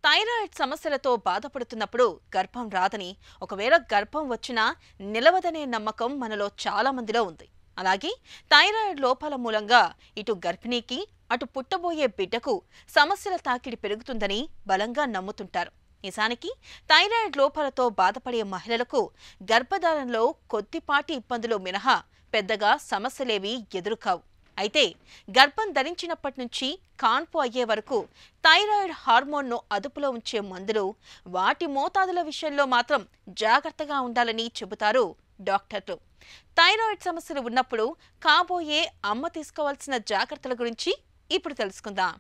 thyroid సమస్యలతో బాధపడుతున్నప్పుడు గర్భం రాదని ఒకవేళ గర్భం వచ్చినా నిలవదనే నమ్మకం మనలో చాలా మందిలో ఉంది అలాగే థైరాయిడ్ లోపాల మూలంగా ఇటు గర్భిణీకి అటు పుట్టబోయే బిడ్డకు సమస్యల తాకిడి పెరుగుతుందని బలంగా నమ్ముతుంటారు నిజానికి థైరాయిడ్ లోపాలతో బాధపడే మహిళలకు గర్భధారణలో కొద్దిపాటి ఇబ్బందులు మినహా పెద్దగా సమస్యలేవీ ఎదురుకావు అయితే గర్భం ధరించినప్పటి నుంచి కాన్పు అయ్యే వరకు థైరాయిడ్ హార్మోన్ను అదుపులో ఉంచే మందులు వాటి మోతాదుల విషయంలో మాత్రం జాగ్రత్తగా ఉండాలని చెబుతారు డాక్టర్లు థైరాయిడ్ సమస్యలు ఉన్నప్పుడు కాబోయే అమ్మ తీసుకోవాల్సిన జాగ్రత్తల గురించి ఇప్పుడు తెలుసుకుందాం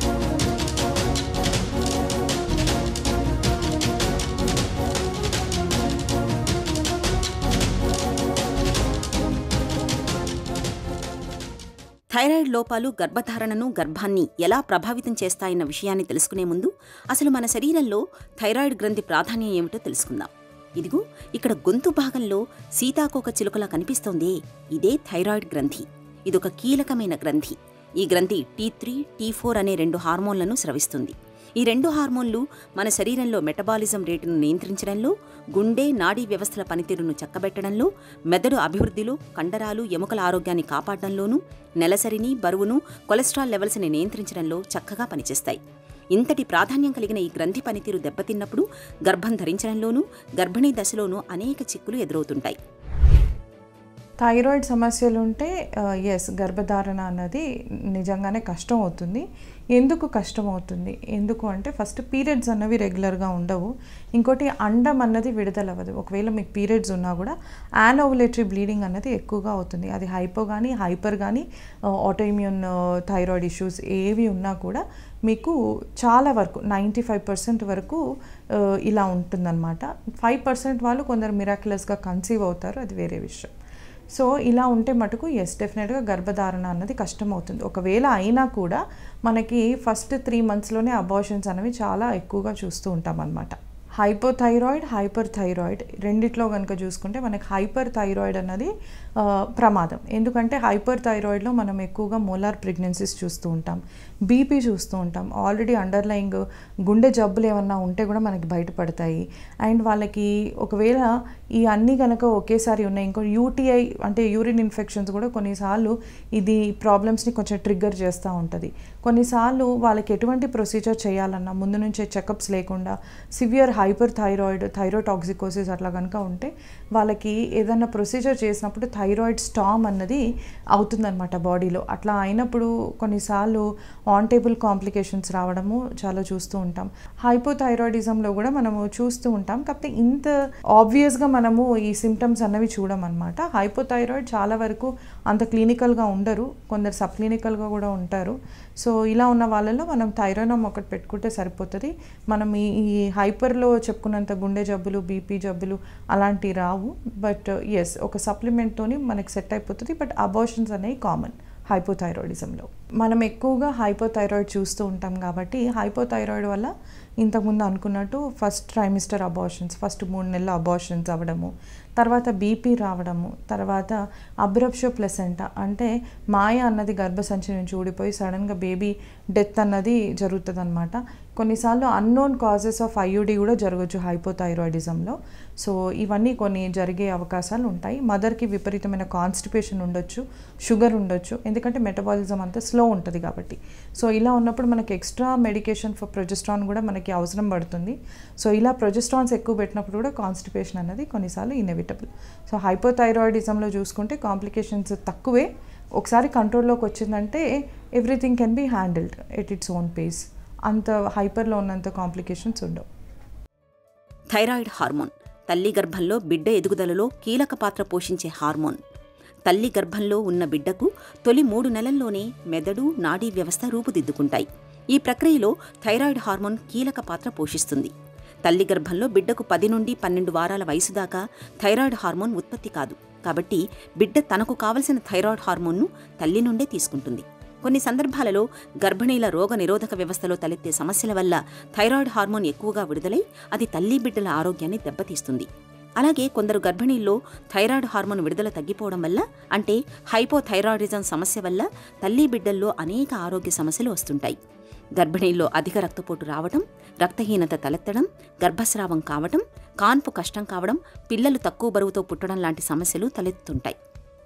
థైరాయిడ్ లోపాలు గర్భధారణను గర్భాన్ని ఎలా ప్రభావితం చేస్తాయన్న విషయాన్ని తెలుసుకునే ముందు అసలు మన శరీరంలో థైరాయిడ్ గ్రంథి ప్రాధాన్యం ఏమిటో తెలుసుకుందాం ఇదిగో ఇక్కడ గొంతు భాగంలో సీతాకోక చిలుకలా కనిపిస్తోందే ఇదే థైరాయిడ్ గ్రంథి ఇదొక కీలకమైన గ్రంథి ఈ గ్రంథి టీ త్రీ టీ ఫోర్ అనే రెండు హార్మోన్లను స్రవిస్తుంది ఈ రెండు హార్మోన్లు మన శరీరంలో మెటబాలిజం రేటును నియంత్రించడంలో గుండె నాడీ వ్యవస్థల పనితీరును చక్కబెట్టడంలో మెదడు అభివృద్ధిలో కండరాలు ఎముకల ఆరోగ్యాన్ని కాపాడడంలోనూ నెలసరిని బరువును కొలెస్ట్రాల్ లెవెల్స్ని నియంత్రించడంలో చక్కగా పనిచేస్తాయి ఇంతటి ప్రాధాన్యం కలిగిన ఈ గ్రంథి పనితీరు దెబ్బతిన్నప్పుడు గర్భం ధరించడంలోనూ గర్భిణీ దశలోనూ అనేక చిక్కులు ఎదురవుతుంటాయి థైరాయిడ్ సమస్యలు ఉంటే ఎస్ గర్భధారణ అన్నది నిజంగానే కష్టం అవుతుంది ఎందుకు కష్టం అవుతుంది ఎందుకు అంటే ఫస్ట్ పీరియడ్స్ అన్నవి రెగ్యులర్గా ఉండవు ఇంకోటి అండం అన్నది విడుదల అవ్వదు ఒకవేళ మీకు పీరియడ్స్ ఉన్నా కూడా యానోవులేటరీ బ్లీడింగ్ అన్నది ఎక్కువగా అవుతుంది అది హైపో కానీ హైపర్ కానీ ఆటోఇమ్యూన్ థైరాయిడ్ ఇష్యూస్ ఏవి ఉన్నా కూడా మీకు చాలా వరకు నైంటీ ఫైవ్ పర్సెంట్ వరకు ఆ, ఇలా ఉంటుందన్నమాట ఫైవ్ పర్సెంట్ వాళ్ళు కొందరు మిరాక్యులస్గా కన్సీవ్ అవుతారు అది వేరే విషయం సో ఇలా ఉంటే మటుకు ఎస్ డెఫినెట్గా గర్భధారణ అన్నది కష్టం అవుతుంది ఒకవేళ అయినా కూడా మనకి ఫస్ట్ త్రీ మంత్స్లోనే అబార్షన్స్ అనేవి చాలా ఎక్కువగా చూస్తూ ఉంటాం అనమాట హైపోథైరాయిడ్ హైపర్ థైరాయిడ్ రెండిట్లో కనుక చూసుకుంటే మనకి హైపర్ థైరాయిడ్ అన్నది ఆ, ప్రమాదం ఎందుకంటే హైపర్ థైరాయిడ్లో మనం ఎక్కువగా మోలార్ ప్రెగ్నెన్సీస్ చూస్తూ ఉంటాం బీపీ చూస్తూ ఉంటాం ఆల్రెడీ అండర్లయింగ్ గుండె జబ్బులు ఏమన్నా ఉంటే కూడా మనకి బయటపడతాయి అండ్ వాళ్ళకి ఒకవేళ ఈ అన్నీ కనుక ఒకేసారి ఉన్నాయి ఇంకో యూటీఐ అంటే యూరిన్ ఇన్ఫెక్షన్స్ కూడా కొన్నిసార్లు ఇది ప్రాబ్లమ్స్ని కొంచెం ట్రిగ్గర్ చేస్తూ ఉంటుంది కొన్నిసార్లు వాళ్ళకి ఎటువంటి ప్రొసీజర్ చేయాలన్నా ముందు నుంచే చెకప్స్ లేకుండా సివియర్ హైపర్ థైరాయిడ్ థైరోటాక్సికోసిస్ అట్లా కనుక ఉంటే వాళ్ళకి ఏదన్నా ప్రొసీజర్ చేసినప్పుడు థైరాయిడ్ స్టామ్ అన్నది అవుతుందన్నమాట బాడీలో అట్లా అయినప్పుడు కొన్నిసార్లు ఆన్ టేబుల్ కాంప్లికేషన్స్ రావడము చాలా చూస్తూ ఉంటాం హైపోథైరాయిడిజంలో కూడా మనము చూస్తూ ఉంటాం కాకపోతే ఇంత ఆబ్వియస్గా మనము ఈ సిమ్టమ్స్ అన్నవి చూడమన్నమాట హైపోథైరాయిడ్ చాలా వరకు అంత క్లినికల్గా ఉండరు కొందరు సబ్ క్లినికల్గా కూడా ఉంటారు సో ఇలా ఉన్న వాళ్ళలో మనం థైరాయినమ్ ఒకటి పెట్టుకుంటే సరిపోతుంది మనం ఈ ఈ హైపర్లో చెప్పుకున్నంత గుండె జబ్బులు బీపీ జబ్బులు అలాంటివి రావు బట్ ఎస్ ఒక సప్లిమెంట్తోని మనకి సెట్ అయిపోతుంది బట్ అబార్షన్స్ అనేవి కామన్ హైపోథైరాయిడిజంలో మనం ఎక్కువగా హైపోథైరాయిడ్ చూస్తూ ఉంటాం కాబట్టి హైపోథైరాయిడ్ వల్ల ఇంతకుముందు అనుకున్నట్టు ఫస్ట్ ట్రైమిస్టర్ అబార్షన్స్ ఫస్ట్ మూడు నెలల అబార్షన్స్ అవ్వడము తర్వాత బీపీ రావడము తర్వాత అబ్రప్షో ప్లసెంటా అంటే మాయ అన్నది గర్భసంచి నుంచి ఊడిపోయి సడన్గా బేబీ డెత్ అన్నది జరుగుతుంది అనమాట కొన్నిసార్లు అన్నోన్ కాజెస్ ఆఫ్ ఐయుడి కూడా జరగచ్చు హైపోథైరాయిడిజంలో సో ఇవన్నీ కొన్ని జరిగే అవకాశాలు ఉంటాయి మదర్కి విపరీతమైన కాన్స్టిపేషన్ ఉండొచ్చు షుగర్ ఉండొచ్చు ఎందుకంటే మెటబాలిజం అంతా స్లో ఉంటుంది కాబట్టి సో ఇలా ఉన్నప్పుడు మనకి ఎక్స్ట్రా మెడికేషన్ ఫర్ ప్రొజెస్ట్రాన్ కూడా మనకి అవసరం పడుతుంది సో ఇలా ప్రొజెస్ట్రాన్స్ ఎక్కువ పెట్టినప్పుడు కూడా కాన్స్టిపేషన్ అనేది కొన్నిసార్లు ఇన్ఎవిటబుల్ సో హైపోథైరాయిడిజంలో చూసుకుంటే కాంప్లికేషన్స్ తక్కువే ఒకసారి కంట్రోల్లోకి వచ్చిందంటే everything can be handled at its own pace అంత హైపర్లో ఉన్నంత కాంప్లికేషన్స్ ఉండవు థైరాయిడ్ హార్మోన్ తల్లి గర్భంలో బిడ్డ ఎదుగుదలలో కీలక పాత్ర పోషించే హార్మోన్ తల్లి గర్భంలో ఉన్న బిడ్డకు తొలి మూడు నెలల్లోనే మెదడు నాడీ వ్యవస్థ రూపుదిద్దుకుంటాయి ఈ ప్రక్రియలో థైరాయిడ్ హార్మోన్ కీలక పాత్ర పోషిస్తుంది తల్లి గర్భంలో బిడ్డకు పది నుండి పన్నెండు వారాల వయసు దాకా థైరాయిడ్ హార్మోన్ ఉత్పత్తి కాదు కాబట్టి బిడ్డ తనకు కావలసిన థైరాయిడ్ హార్మోన్ను తల్లి నుండే తీసుకుంటుంది కొన్ని సందర్భాలలో గర్భిణీల రోగ నిరోధక వ్యవస్థలో తలెత్తే సమస్యల వల్ల థైరాయిడ్ హార్మోన్ ఎక్కువగా విడుదలై అది తల్లి బిడ్డల ఆరోగ్యాన్ని దెబ్బతీస్తుంది అలాగే కొందరు గర్భిణీల్లో థైరాయిడ్ హార్మోన్ విడుదల తగ్గిపోవడం వల్ల అంటే హైపోథైరాయిడిజం సమస్య వల్ల తల్లి బిడ్డల్లో అనేక ఆరోగ్య సమస్యలు వస్తుంటాయి గర్భిణీల్లో అధిక రక్తపోటు రావటం రక్తహీనత తలెత్తడం గర్భస్రావం కావటం కాన్పు కష్టం కావడం పిల్లలు తక్కువ బరువుతో పుట్టడం లాంటి సమస్యలు తలెత్తుంటాయి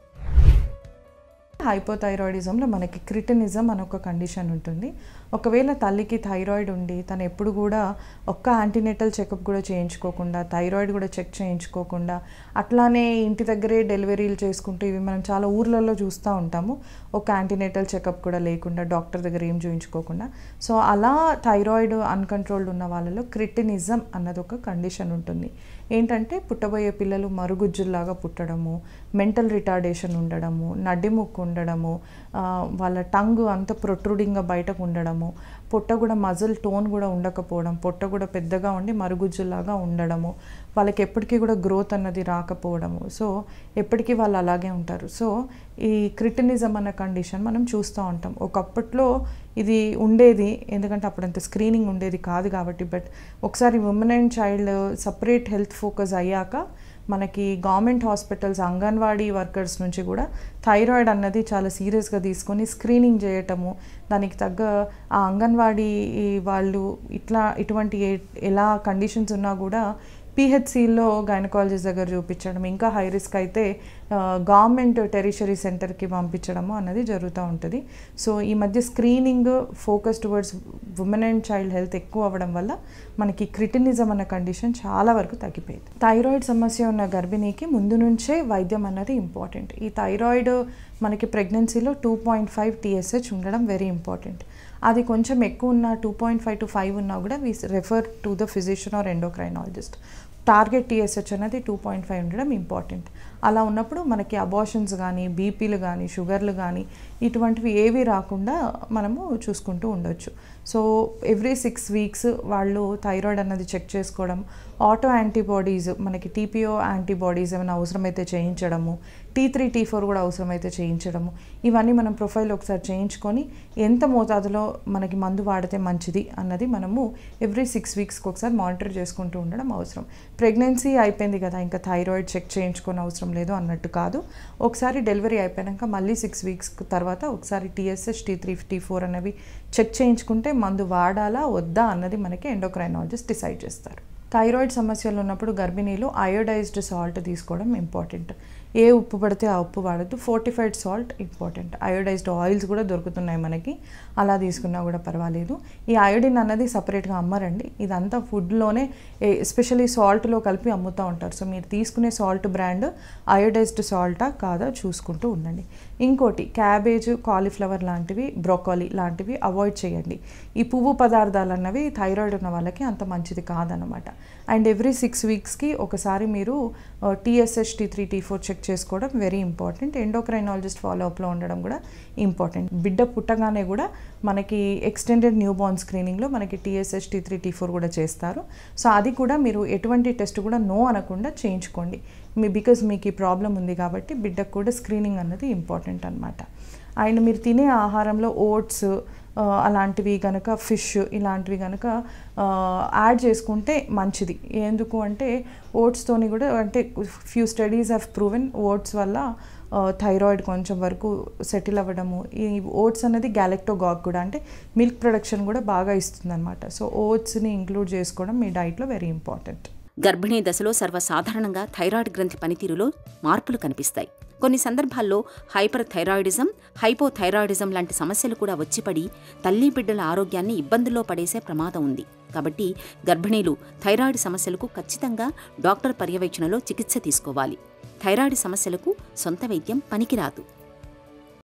హైపోథైరాయిడిజంలో మనకి క్రిటినిజం అని ఒక కండిషన్ ఉంటుంది ఒకవేళ తల్లికి థైరాయిడ్ ఉండి తను ఎప్పుడు కూడా ఒక్క యాంటీనేటల్ చెకప్ కూడా చేయించుకోకుండా థైరాయిడ్ కూడా చెక్ చేయించుకోకుండా అట్లానే ఇంటి దగ్గరే డెలివరీలు చేసుకుంటూ ఇవి మనం చాలా ఊర్లలో చూస్తూ ఉంటాము ఒక యాంటీనేటల్ చెకప్ కూడా లేకుండా డాక్టర్ దగ్గర ఏం చూయించుకోకుండా సో అలా థైరాయిడ్ అన్కంట్రోల్డ్ ఉన్న వాళ్ళలో క్రిటినిజం అన్నది ఒక కండిషన్ ఉంటుంది ఏంటంటే పుట్టబోయే పిల్లలు మరుగుజ్జుల్లాగా పుట్టడము మెంటల్ రిటార్డేషన్ ఉండడము నడ్డిముక్కు ఉండడము ఆ, వాళ్ళ టంగ్ అంత ప్రొట్రూడింగ్గా బయటకు ఉండడము పొట్ట కూడా మజిల్ టోన్ కూడా ఉండకపోవడం పొట్ట కూడా పెద్దగా ఉండి మరుగుజ్జులాగా ఉండడము వాళ్ళకి ఎప్పటికీ కూడా గ్రోత్ అన్నది రాకపోవడము సో ఎప్పటికీ వాళ్ళు అలాగే ఉంటారు సో ఈ క్రిటినిజం అన్న కండిషన్ మనం చూస్తూ ఉంటాం ఒకప్పట్లో ఇది ఉండేది ఎందుకంటే అప్పుడంత స్క్రీనింగ్ ఉండేది కాదు కాబట్టి బట్ ఒకసారి women and child separate health focus అయ్యాక మనకి గవర్నమెంట్ హాస్పిటల్స్ అంగన్వాడీ వర్కర్స్ నుంచి కూడా థైరాయిడ్ అన్నది చాలా సీరియస్గా తీసుకొని స్క్రీనింగ్ చేయటము దానికి తగ్గ ఆ అంగన్వాడీ వాళ్ళు ఇట్లా ఇటువంటి ఏ- ఎలా కండిషన్స్ ఉన్నా కూడా పిహెచ్సిలో గైనకాలజిస్ట్ దగ్గర చూపించడం ఇంకా హై రిస్క్ అయితే గవర్నమెంట్ టెరిషరీ సెంటర్కి పంపించడము అన్నది జరుగుతూ ఉంటుంది సో ఈ మధ్య screening focus towards women and child health ఎక్కువ అవ్వడం వల్ల మనకి క్రిటినిజం అన్న కండిషన్ చాలా వరకు తగ్గిపోయింది థైరాయిడ్ సమస్య ఉన్న గర్భిణీకి ముందు నుంచే వైద్యం అన్నది ఇంపార్టెంట్ ఈ థైరాయిడ్ మనకి ప్రెగ్నెన్సీలో టూ పాయింట్ ఫైవ్ టీఎస్హెచ్ ఉండడం వెరీ ఇంపార్టెంట్ అది కొంచెం ఎక్కువ ఉన్న two point five to five ఉన్నా కూడా we refer to the physician or endocrinologist target TSH అనేది టూ పాయింట్ ఫైవ్ ఉండడం ఇంపార్టెంట్ అలా ఉన్నప్పుడు మనకి అబార్షన్స్ కానీ బీపీలు కానీ షుగర్లు కానీ ఇటువంటివి ఏవి రాకుండా మనము చూసుకుంటూ ఉండొచ్చు సో ఎవ్రీ సిక్స్ వీక్స్ వాళ్ళు థైరాయిడ్ అన్నది చెక్ చేసుకోవడం ఆటో యాంటీబాడీస్ మనకి టీపీఓ యాంటీబాడీస్ ఏమైనా అవసరమైతే చేయించడము టీ త్రీ టీ ఫోర్ కూడా అవసరమైతే చేయించడము ఇవన్నీ మనం ప్రొఫైల్ ఒకసారి చేయించుకొని ఎంత మోతాదులో మనకి మందు వాడితే మంచిది అన్నది మనము ఎవ్రీ సిక్స్ వీక్స్కి ఒకసారి మానిటర్ చేసుకుంటూ ఉండడం అవసరం ప్రెగ్నెన్సీ అయిపోయింది కదా ఇంకా థైరాయిడ్ చెక్ చేయించుకొని అవసరం లేదు అన్నట్టు కాదు ఒకసారి డెలివరీ అయిపోయాక మళ్ళీ సిక్స్ వీక్స్ తర్వాత ఒకసారి TSH T three T four అనేవి చెక్ చేయించుకుంటే మందు వాడాలా వద్దా అన్నది మనకి ఎండోక్రైనాలజిస్ట్ డిసైడ్ చేస్తారు థైరాయిడ్ సమస్యలు ఉన్నప్పుడు గర్భిణీలు అయోడైజ్డ్ సాల్ట్ తీసుకోవడం ఇంపార్టెంట్ ఏ ఉప్పు పడితే ఆ ఉప్పు వాడద్దు fortified salt important iodised oils కూడా దొరుకుతున్నాయి మనకి అలా తీసుకున్నా కూడా పర్వాలేదు ఈ అయోడిన్ అన్నది సపరేట్గా అమ్మరండి ఇదంతా ఫుడ్లోనే ఎస్పెషల్లీ సాల్ట్లో కలిపి అమ్ముతూ ఉంటారు సో మీరు తీసుకునే సాల్ట్ బ్రాండ్ అయోడైజ్డ్ సాల్టా కాదా చూసుకుంటూ ఉండండి ఇంకోటి క్యాబేజ్ కాలీఫ్లవర్ లాంటివి బ్రోకాలీ లాంటివి అవాయిడ్ చేయండి ఈ పువ్వు పదార్థాలు అన్నవి థైరాయిడ్ ఉన్న వాళ్ళకి అంత మంచిది కాదనమాట అండ్ ఎవ్రీ సిక్స్ వీక్స్కి ఒకసారి మీరు TSH T three T four check చేసుకోవడం వెరీ ఇంపార్టెంట్ ఎండోక్రైనాలజిస్ట్ ఫాలో అప్లో ఉండడం కూడా ఇంపార్టెంట్ బిడ్డ పుట్టగానే కూడా మనకి ఎక్స్టెండెడ్ న్యూ బార్న్ స్క్రీనింగ్లో మనకి TSH T three T four కూడా చేస్తారు సో అది కూడా మీరు ఎటువంటి టెస్ట్ కూడా నో అనకుండా చేయించుకోండి మీ బికాజ్ మీకు ఈ ప్రాబ్లం ఉంది కాబట్టి బిడ్డకు కూడా స్క్రీనింగ్ అన్నది ఇంపార్టెంట్ అనమాట అండ్ మీరు తినే ఆహారంలో ఓట్స్ అలాంటివి కనుక ఫిష్ ఇలాంటివి కనుక యాడ్ చేసుకుంటే మంచిది ఎందుకు అంటే ఓట్స్తోని కూడా అంటే few studies have proven oats వల్ల థైరాయిడ్ కొంచెం వరకు సెటిల్ అవ్వడము ఈ ఓట్స్ అనేది గ్యాలెక్టోగాగ్ కూడా అంటే మిల్క్ ప్రొడక్షన్ కూడా బాగా ఇస్తుంది అనమాట సో ఓట్స్ని ఇంక్లూడ్ చేసుకోవడం మీ డైట్లో వెరీ ఇంపార్టెంట్ గర్భిణీ దశలో సర్వసాధారణంగా థైరాయిడ్ గ్రంథి పనితీరులో మార్పులు కనిపిస్తాయి కొన్ని సందర్భాల్లో హైపర్ థైరాయిడిజం హైపోథైరాయిడిజం లాంటి సమస్యలు కూడా వచ్చిపడి తల్లి బిడ్డల ఆరోగ్యాన్ని ఇబ్బందుల్లో పడేసే ప్రమాదం ఉంది కాబట్టి గర్భిణీలు థైరాయిడ్ సమస్యలకు ఖచ్చితంగా డాక్టర్ పర్యవేక్షణలో చికిత్స తీసుకోవాలి థైరాయిడ్ సమస్యలకు సొంత వైద్యం పనికిరాదు